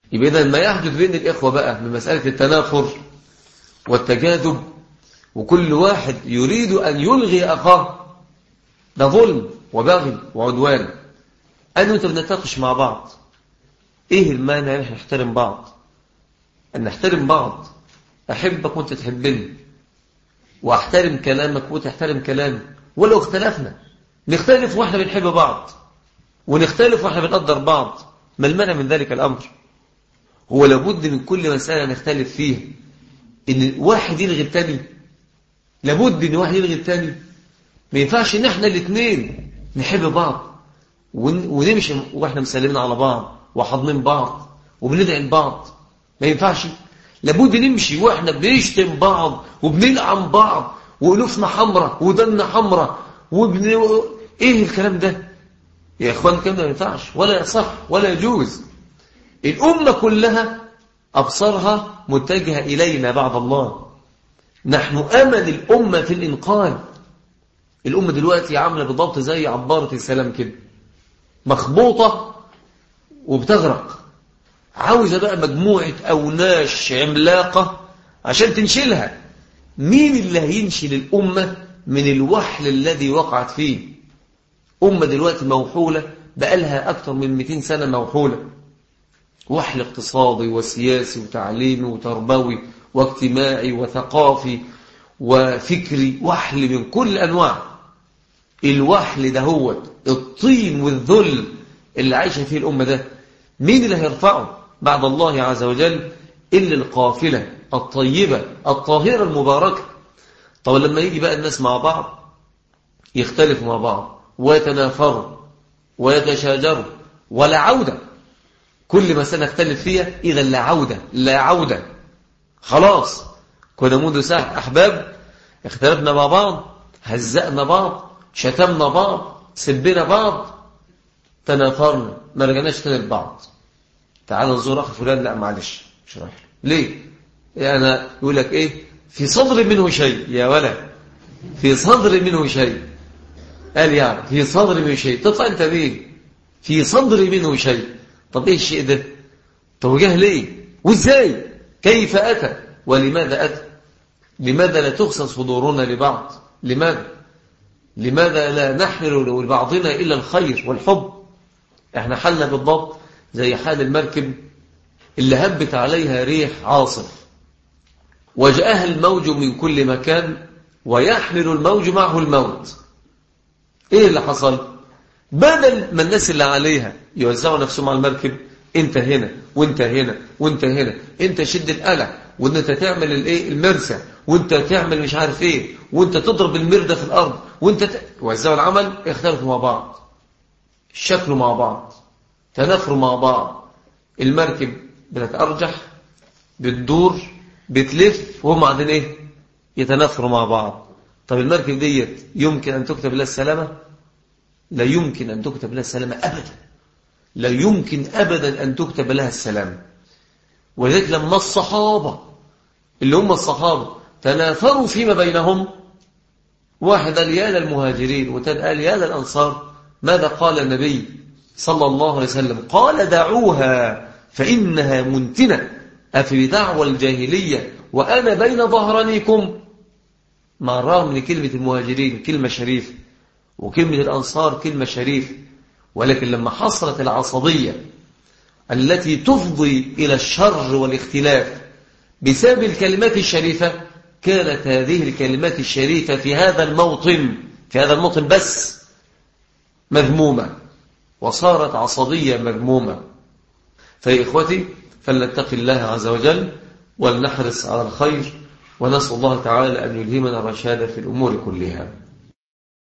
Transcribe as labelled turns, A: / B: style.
A: يبقى إذا ما يحدث بين الإخوة بقى من مسألة التنافر والتجاذب وكل واحد يريد أن يلغي أخاه ده ظلم وبغي وعدوان أنا وأنت بنتناقش مع بعض إيه المانع أن نحترم بعض أن نحترم بعض أحبك وأنت تحبني وأحترم كلامك وتحترم كلامي ولو اختلفنا نختلف وإحنا بنحب بعض ونختلف وإحنا بنقدر بعض ما المانع من ذلك الأمر هو لابد من كل مسألة نختلف فيها إن واحد يلغي التاني لابد إن واحد يلغي التاني ما ينفعش إن إحنا الاثنين نحب بعض ونمشي وإحنا مسلمين على بعض وحاضنين بعض وبندعي لبعض ما ينفعش لابد نمشي واحنا بنشتم بعض وبنلعن بعض وقلوفنا حمراء ودنا حمراء وبن... ايه الكلام ده يا اخوان الكلام ده ما ينفعش ولا يصح ولا يجوز الامه كلها ابصارها متجهه الينا بعد الله نحن امل الامه في الانقاذ الامه دلوقتي عامله بالضبط زي عباره السلام كده مخبوطه وبتغرق عاوزة بقى مجموعة أوناش عملاقة عشان تنشلها مين اللي هينشل الأمة من الوحل الذي وقعت فيه أمة دلوقتي موحولة بقالها أكثر من 200 سنة موحولة وحل اقتصادي وسياسي وتعليمي وتربوي واجتماعي وثقافي وفكري وحل من كل أنواع الوحل ده هو الطين والذل اللي عايشة فيه الأمة ده مين اللي هيرفعه بعد الله عز وجل إلا القافلة الطيبة الطاهرة المباركة طب لما يجي بقى الناس مع بعض يختلفوا مع بعض ويتنافروا ويتشاجروا ولا عودة كل ما سنختلف فيها إذا لا عودة لا عودة خلاص كنا منذ ساعة أحباب اختلفنا مع بعض هزأنا بعض شتمنا بعض سبنا بعض تنافرنا ما رجعناش تاني لبعض تعال نزور اخ فلان لا معلش مش رايح ليه يعني يقول لك ايه في صدر منه شيء يا ولد في صدر منه شيء قال يعني في صدر منه شيء تطلع انت بيه في صدر منه شيء طب ايه الشيء ده طب جه ليه وازاي كيف اتى ولماذا اتى لماذا لا تخصص صدورنا لبعض لماذا لماذا لا نحمل لبعضنا إلا الخير والحب احنا حالنا بالضبط زي حال المركب اللي هبت عليها ريح عاصف وجاءها الموج من كل مكان ويحمل الموج معه الموت ايه اللي حصل بدل ما الناس اللي عليها يوزعوا نفسهم على المركب انت هنا وانت هنا وانت هنا انت شد القلع وانت تعمل الايه المرسى وانت تعمل مش عارف ايه وانت تضرب المردة في الارض وانت ت... وزعوا العمل اختلفوا مع بعض شكلوا مع بعض تنافروا مع بعض المركب بتتأرجح بتدور بتلف وهم قاعدين ايه يتنافروا مع بعض طب المركب ديت يمكن ان تكتب لها السلامه لا يمكن ان تكتب لها السلامه ابدا لا يمكن ابدا ان تكتب لها السلامه ولذلك لما الصحابه اللي هم الصحابه تنافروا فيما بينهم واحد قال يا للمهاجرين وتاني قال يا للانصار ماذا قال النبي صلى الله عليه وسلم قال دعوها فإنها منتنة أفي دعوى الجاهلية وأنا بين ظهرانيكم مع الرغم من كلمة المهاجرين كلمة شريفة وكلمة الأنصار كلمة شريفة ولكن لما حصلت العصبية التي تفضي إلى الشر والاختلاف بسبب الكلمات الشريفة كانت هذه الكلمات الشريفة في هذا الموطن في هذا الموطن بس مذمومة وصارت عصبية مذمومة فيا إخوتي فلنتقي الله عز وجل ولنحرص على الخير ونسأل الله تعالى أن يلهمنا الرشاد في الأمور كلها